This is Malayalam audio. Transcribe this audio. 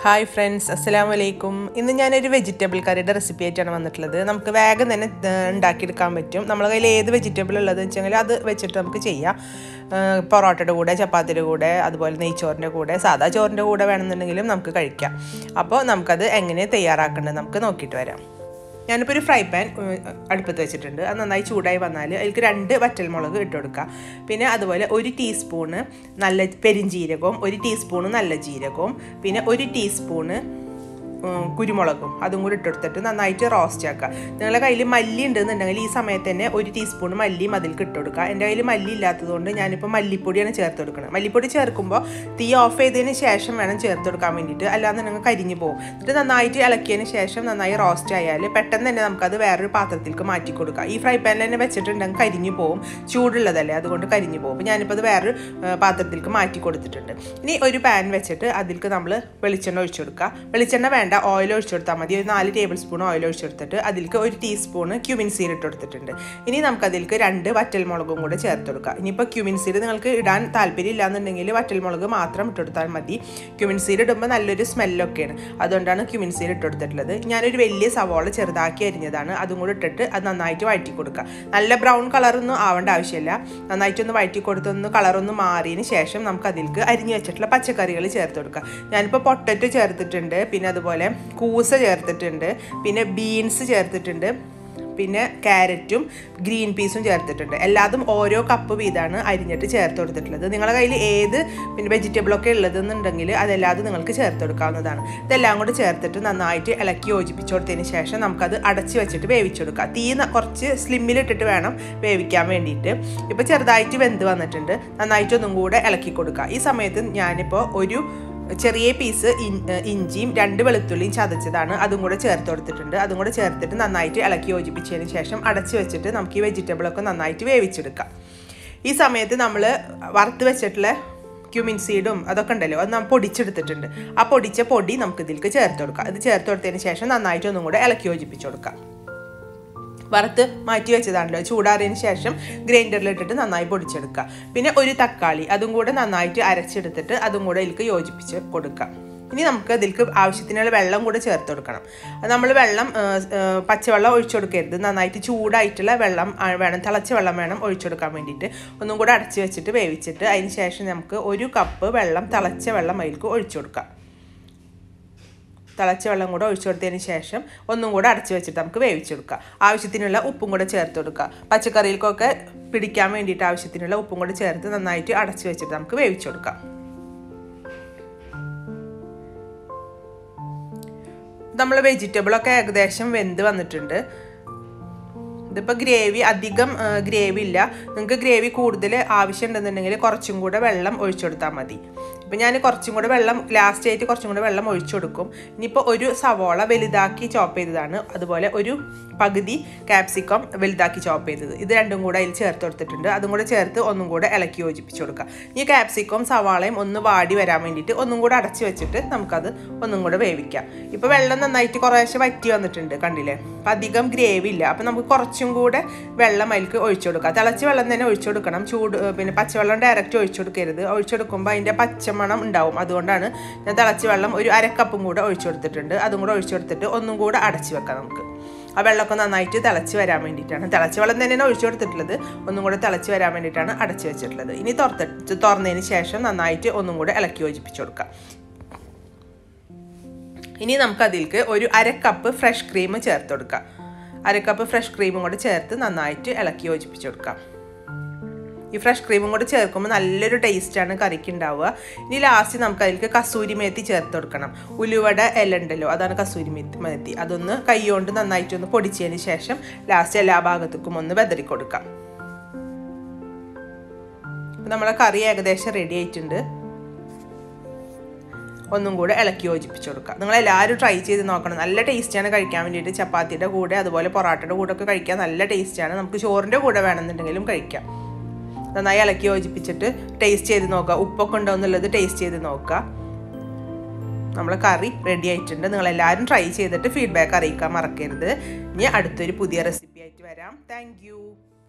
ഹായ് ഫ്രണ്ട്സ് അസ്സലാം വലൈക്കും ഇന്ന് ഞാനൊരു വെജിറ്റബിൾ കറിയുടെ റെസിപ്പി ആയിട്ടാണ് വന്നിട്ടുള്ളത് നമുക്ക് വേഗം തന്നെ ഏഹ്, ഉണ്ടാക്കിയെടുക്കാൻ പറ്റും നമ്മളെ കയ്യിൽ ഏത് വെജിറ്റബിൾ ഉള്ളതെന്ന് വെച്ചെങ്കിൽ അത് വെച്ചിട്ട് നമുക്ക് ചെയ്യാം ഏഹ്, പൊറോട്ടയുടെ കൂടെ ചപ്പാത്തിയുടെ കൂടെ അതുപോലെ നെയ്ച്ചോറിൻ്റെ കൂടെ സാദാ ചോറിൻ്റെ കൂടെ വേണമെന്നുണ്ടെങ്കിലും നമുക്ക് കഴിക്കാം അപ്പോൾ നമുക്കത് എങ്ങനെ തയ്യാറാക്കേണ്ടത് നമുക്ക് നോക്കിയിട്ട് വരാം ഞാനിപ്പോൾ ഒരു ഫ്രൈ പാൻ ഏഹ്, അടുപ്പത്ത് വെച്ചിട്ടുണ്ട് അത് നന്നായി ചൂടായി വന്നാൽ അതിലേക്ക് രണ്ട് വറ്റൽമുളക് ഇട്ട് കൊടുക്കുക പിന്നെ അതുപോലെ ഒരു ടീസ്പൂണ് നല്ല പെരിഞ്ജീരകവും ഒരു ടീസ്പൂണ് നല്ല ജീരകവും പിന്നെ ഒരു ടീസ്പൂണ് ഉം, കുരുമുളകും അതും കൂടി ഇട്ടെടുത്തിട്ട് നന്നായിട്ട് റോസ്റ്റ് ആക്കുക നിങ്ങളുടെ കയ്യിൽ മല്ലി ഉണ്ടെന്നുണ്ടെങ്കിൽ ഈ സമയത്ത് തന്നെ ഒരു ടീസ്പൂൺ മല്ലിയും അതിലേക്ക് ഇട്ട് കൊടുക്കുക എൻ്റെ കയ്യിൽ മല്ലി ഇല്ലാത്തതുകൊണ്ട് ഞാനിപ്പോൾ മല്ലിപ്പൊടിയാണ് ചേർത്ത് കൊടുക്കുന്നത് മല്ലിപ്പൊടി ചേർക്കുമ്പോൾ തീ ഓഫ് ചെയ്തതിന് ശേഷം വേണം ചേർത്ത് കൊടുക്കാൻ വേണ്ടിയിട്ട് അല്ലാന്നുണ്ടെങ്കിൽ കരിഞ്ഞു പോകും എന്നിട്ട് നന്നായിട്ട് ഇളക്കിയതിന് ശേഷം നന്നായി റോസ്റ്റ് ആയാൽ പെട്ടെന്ന് തന്നെ നമുക്കത് വേറൊരു പാത്രത്തിലേക്ക് മാറ്റി കൊടുക്കാം ഈ ഫ്രൈ പാനിൽ തന്നെ വെച്ചിട്ടുണ്ടെങ്കിൽ കരിഞ്ഞു പോകും ചൂടുള്ളതല്ലേ അതുകൊണ്ട് കരിഞ്ഞു പോകും അപ്പോൾ ഞാനിപ്പോൾ അത് വേറൊരു ഏഹ്, പാത്രത്തിലേക്ക് മാറ്റി കൊടുത്തിട്ടുണ്ട് ഇനി ഒരു പാൻ വെച്ചിട്ട് അതിലേക്ക് നമ്മൾ വെളിച്ചെണ്ണ ഒഴിച്ചു കൊടുക്കുക വെളിച്ചെണ്ണ വേണ്ട ഓയിൽ ഒഴിച്ചു കൊടുത്താൽ മതി ഒരു നാല് ടേബിൾ സ്പൂൺ ഓയിൽ ഒഴിച്ചു കൊടുത്തിട്ട് അതിലേക്ക് ഒരു ടീസ്പൂൺ ക്യൂമിൻ സീഡ് ഇട്ട് കൊടുത്തിട്ടുണ്ട് ഇനി നമുക്ക് അതിലേക്ക് രണ്ട് വറ്റൽമുളകും കൂടെ ചേർത്ത് കൊടുക്കുക ഇനിയിപ്പോൾ ക്യൂമിൻ സീഡ് നിങ്ങൾക്ക് ഇടാൻ താല്പര്യം ഇല്ലാന്നുണ്ടെങ്കിൽ വറ്റൽമുളക് മാത്രം ഇട്ട് കൊടുത്താൽ മതി ക്യൂമിൻ സീഡ് ഇടുമ്പോൾ നല്ലൊരു സ്മെല്ലൊക്കെയാണ് അതുകൊണ്ടാണ് ക്യൂമിൻ സീഡ് ഇട്ട് കൊടുത്തിട്ടുള്ളത് ഞാനൊരു വലിയ സവോള ചെറുതാക്കി അരിഞ്ഞതാണ് അതും കൂടെ ഇട്ടിട്ട് അത് നന്നായിട്ട് വഴറ്റി കൊടുക്കുക നല്ല ബ്രൗൺ കളറൊന്നും ആവേണ്ട ആവശ്യമില്ല നന്നായിട്ടൊന്ന് വഴറ്റി കൊടുത്തൊന്ന് കളറൊന്ന് മാറിയതിന് ശേഷം നമുക്ക് അതിലേക്ക് അരിഞ്ഞു വെച്ചിട്ടുള്ള പച്ചക്കറികൾ ചേർത്ത് കൊടുക്കുക ഞാനിപ്പോൾ പൊട്ടറ്റോ ചേർത്തിട്ടുണ്ട് പിന്നെ അതുപോലെ കൂസ ചേർത്തിട്ടുണ്ട് പിന്നെ ബീൻസ് ചേർത്തിട്ടുണ്ട് പിന്നെ ക്യാരറ്റും ഗ്രീൻ പീസും ചേർത്തിട്ടുണ്ട് എല്ലാതും ഓരോ കപ്പ് വീതമാണ് അരിഞ്ഞിട്ട് ചേർത്ത് കൊടുത്തിട്ടുള്ളത് നിങ്ങളുടെ കയ്യിൽ ഏത് പിന്നെ വെജിറ്റബിളൊക്കെ ഉള്ളതെന്നുണ്ടെങ്കിൽ അതെല്ലാതും നിങ്ങൾക്ക് ചേർത്ത് കൊടുക്കാവുന്നതാണ് ഇതെല്ലാം കൂടി ചേർത്തിട്ട് നന്നായിട്ട് ഇളക്കി യോജിപ്പിച്ച് കൊടുത്തതിന് ശേഷം നമുക്കത് അടച്ച് വെച്ചിട്ട് വേവിച്ചെടുക്കാം തീ ന- കുറച്ച് സ്ലിമ്മിലിട്ടിട്ട് വേണം വേവിക്കാൻ വേണ്ടിയിട്ട് ഇപ്പോൾ ചെറുതായിട്ട് വെന്ത് വന്നിട്ടുണ്ട് നന്നായിട്ട് ഒന്നും കൂടെ ഇളക്കി കൊടുക്കുക ഈ സമയത്ത് ഞാനിപ്പോൾ ഒരു ചെറിയ പീസ് ഇൻ- ഏഹ് ഇഞ്ചിയും രണ്ട് വെളുത്തുള്ളിയും ചതച്ചതാണ് അതും കൂടെ ചേർത്ത് കൊടുത്തിട്ടുണ്ട് അതും കൂടെ ചേർത്തിട്ട് നന്നായിട്ട് ഇളക്കി യോജിപ്പിച്ചതിന് ശേഷം അടച്ച് വെച്ചിട്ട് നമുക്ക് ഈ വെജിറ്റബിളൊക്കെ നന്നായിട്ട് വേവിച്ചെടുക്കാം ഈ സമയത്ത് നമ്മൾ വറുത്ത് വെച്ചിട്ടുള്ള ക്യൂമിൻ സീഡും അതൊക്കെ ഉണ്ടല്ലോ അത് നമ്മൾ പൊടിച്ചെടുത്തിട്ടുണ്ട് ആ പൊടിച്ച പൊടി നമുക്ക് ഇതിലേക്ക് ചേർത്ത് കൊടുക്കാം ഇത് ചേർത്ത് കൊടുത്തതിന് ശേഷം നന്നായിട്ട് ഒന്നും കൂടെ ഇളക്കി യോജിപ്പിച്ച് കൊടുക്കാം വറുത്ത് മാറ്റി വെച്ചതാണല്ലോ ചൂടാറിയതിന് ശേഷം ഗ്രൈൻഡറിലിട്ടിട്ട് നന്നായി പൊടിച്ചെടുക്കുക പിന്നെ ഒരു തക്കാളി അതും കൂടെ നന്നായിട്ട് അരച്ചെടുത്തിട്ട് അതും കൂടെ ഇതിലേക്ക് യോജിപ്പിച്ച് കൊടുക്കുക ഇനി നമുക്ക് ഇതിലേക്ക് ആവശ്യത്തിനുള്ള വെള്ളം കൂടെ ചേർത്ത് കൊടുക്കണം നമ്മൾ വെള്ളം ആ, ആ, പച്ചവെള്ളം ഒഴിച്ചു കൊടുക്കരുത് നന്നായിട്ട് ചൂടായിട്ടുള്ള വെള്ളം ആ, വേണം തിളച്ച വെള്ളം വേണം ഒഴിച്ചു കൊടുക്കാൻ വേണ്ടിയിട്ട് ഒന്നും കൂടെ അടച്ച് വെച്ചിട്ട് വേവിച്ചിട്ട് അതിന് ശേഷം നമുക്ക് ഒരു കപ്പ് വെള്ളം തിളച്ച വെള്ളം അതിലേക്ക് ഒഴിച്ചു കൊടുക്കാം തിളച്ച വെള്ളം കൂടെ ഒഴിച്ചു കൊടുത്തതിന് ശേഷം ഒന്നും കൂടെ അടച്ചു വെച്ചിട്ട് നമുക്ക് വേവിച്ചെടുക്കാം ആവശ്യത്തിനുള്ള ഉപ്പും കൂടെ ചേർത്ത് കൊടുക്കുക പച്ചക്കറികൾക്കൊക്കെ പിടിക്കാൻ വേണ്ടിയിട്ട് ആവശ്യത്തിനുള്ള ഉപ്പും കൂടെ ചേർത്ത് നന്നായിട്ട് അടച്ചു വെച്ചിട്ട് നമുക്ക് വേവിച്ചെടുക്കാം നമ്മൾ വെജിറ്റബിളൊക്കെ ഏകദേശം വെന്ത് വന്നിട്ടുണ്ട് ഇതിപ്പോൾ ഗ്രേവി അധികം ഗ്രേവി ഇല്ല നിങ്ങൾക്ക് ഗ്രേവി കൂടുതൽ ആവശ്യമുണ്ടെന്നുണ്ടെങ്കിൽ കുറച്ചും കൂടെ വെള്ളം ഒഴിച്ചു കൊടുത്താൽ മതി ഇപ്പം ഞാൻ കുറച്ചും കൂടെ വെള്ളം ലാസ്റ്റ് ആയിട്ട് കുറച്ചും കൂടെ വെള്ളം ഒഴിച്ചു കൊടുക്കും ഇനിയിപ്പോൾ ഒരു സവോള വലുതാക്കി ചോപ്പ് ചെയ്തതാണ് അതുപോലെ ഒരു പകുതി ക്യാപ്സിക്കം വലുതാക്കി ചോപ്പ് ചെയ്തത് ഇത് രണ്ടും കൂടെ അതിൽ ചേർത്ത് കൊടുത്തിട്ടുണ്ട് അതും കൂടെ ചേർത്ത് ഒന്നും കൂടെ ഇളക്കി യോജിപ്പിച്ച് കൊടുക്കുക ഈ ക്യാപ്സിക്കം സവാളയും ഒന്ന് വാടി വരാൻ വേണ്ടിയിട്ട് ഒന്നും കൂടെ അടച്ച് വെച്ചിട്ട് നമുക്കത് ഒന്നും കൂടെ വേവിക്കാം ഇപ്പോൾ വെള്ളം നന്നായിട്ട് കുറേശ്ശെ വറ്റി വന്നിട്ടുണ്ട് കണ്ടില്ലേ അപ്പം അധികം ഗ്രേവി ഇല്ല അപ്പം നമുക്ക് കുറച്ചും കൂടെ വെള്ളം അതിലേക്ക് ഒഴിച്ചു കൊടുക്കാം തിളച്ച വെള്ളം തന്നെ ഒഴിച്ചു കൊടുക്കണം ചൂട് ഏഹ് പിന്നെ പച്ചവെള്ളം ഡയറക്റ്റ് ഒഴിച്ചു കൊടുക്കരുത് ഒഴിച്ചു കൊടുക്കുമ്പോൾ അതിൻ്റെ പച്ചമണം ഉണ്ടാവും അതുകൊണ്ടാണ് ഞാൻ തിളച്ച വെള്ളം ഒരു അരക്കപ്പും കൂടെ ഒഴിച്ചു കൊടുത്തിട്ടുണ്ട് അതും കൂടെ ഒഴിച്ചു കൊടുത്തിട്ട് ഒന്നും കൂടെ അടച്ച് വെക്കാം നമുക്ക് ആ വെള്ളമൊക്കെ നന്നായിട്ട് തിളച്ച് വരാൻ വേണ്ടിയിട്ടാണ് തിളച്ച വെള്ളം തന്നെയാണ് ഒഴിച്ചു കൊടുത്തിട്ടുള്ളത് ഒന്നും കൂടെ തിളച്ച് വരാൻ വേണ്ടിയിട്ടാണ് അടച്ച് വെച്ചിട്ടുള്ളത് ഇനി തുറത്തിട്ട് തുറന്നതിന് ശേഷം നന്നായിട്ട് ഒന്നും കൂടെ ഇളക്കി യോജിപ്പിച്ച് കൊടുക്കാം ഇനി നമുക്ക് അതിലേക്ക് ഒരു അര കപ്പ് ഫ്രഷ് ക്രീം ചേർത്ത് കൊടുക്കാം അര കപ്പ് ഫ്രഷ് ക്രീമും കൂടെ ചേർത്ത് നന്നായിട്ട് ഇളക്കി യോജിപ്പിച്ച് കൊടുക്കാം ഈ ഫ്രഷ് ക്രീമും കൂടെ ചേർക്കുമ്പോൾ നല്ലൊരു ടേസ്റ്റാണ് കറിക്ക് ഉണ്ടാവുക ഇനി ലാസ്റ്റ് നമുക്ക് അതിലേക്ക് കസൂരി മേത്തി ചേർത്ത് കൊടുക്കണം ഉലുവട ഇല ഉണ്ടല്ലോ അതാണ് കസൂരി മേത്തി മേത്തി അതൊന്ന് കൈകൊണ്ട് നന്നായിട്ടൊന്ന് പൊടിച്ചതിന് ശേഷം ലാസ്റ്റ് എല്ലാ ഭാഗത്തേക്കും ഒന്ന് വെതറി കൊടുക്കാം അപ്പോൾ നമ്മളെ കറി ഏകദേശം റെഡി ആയിട്ടുണ്ട് ഒന്നും കൂടെ ഇളക്കി യോജിപ്പിച്ച് കൊടുക്കുക നിങ്ങൾ എല്ലാവരും ട്രൈ ചെയ്ത് നോക്കണം നല്ല ടേസ്റ്റാണ് കഴിക്കാൻ വേണ്ടിയിട്ട് ചപ്പാത്തിയുടെ കൂടെ അതുപോലെ പൊറാട്ടയുടെ കൂടെ ഒക്കെ കഴിക്കാൻ നല്ല ടേസ്റ്റാണ് നമുക്ക് ചോറിൻ്റെ കൂടെ വേണമെന്നുണ്ടെങ്കിലും കഴിക്കാം നന്നായി ഇളക്കി യോജിപ്പിച്ചിട്ട് ടേസ്റ്റ് ചെയ്ത് നോക്കുക ഉപ്പൊക്കെ ഉണ്ടോ എന്നുള്ളത് ടേസ്റ്റ് ചെയ്ത് നോക്കുക നമ്മളെ കറി റെഡി ആയിട്ടുണ്ട് നിങ്ങൾ എല്ലാവരും ട്രൈ ചെയ്തിട്ട് ഫീഡ്ബാക്ക് അറിയിക്കാൻ മറക്കരുത് ഇനി അടുത്തൊരു പുതിയ റെസിപ്പി ആയിട്ട് വരാം താങ്ക്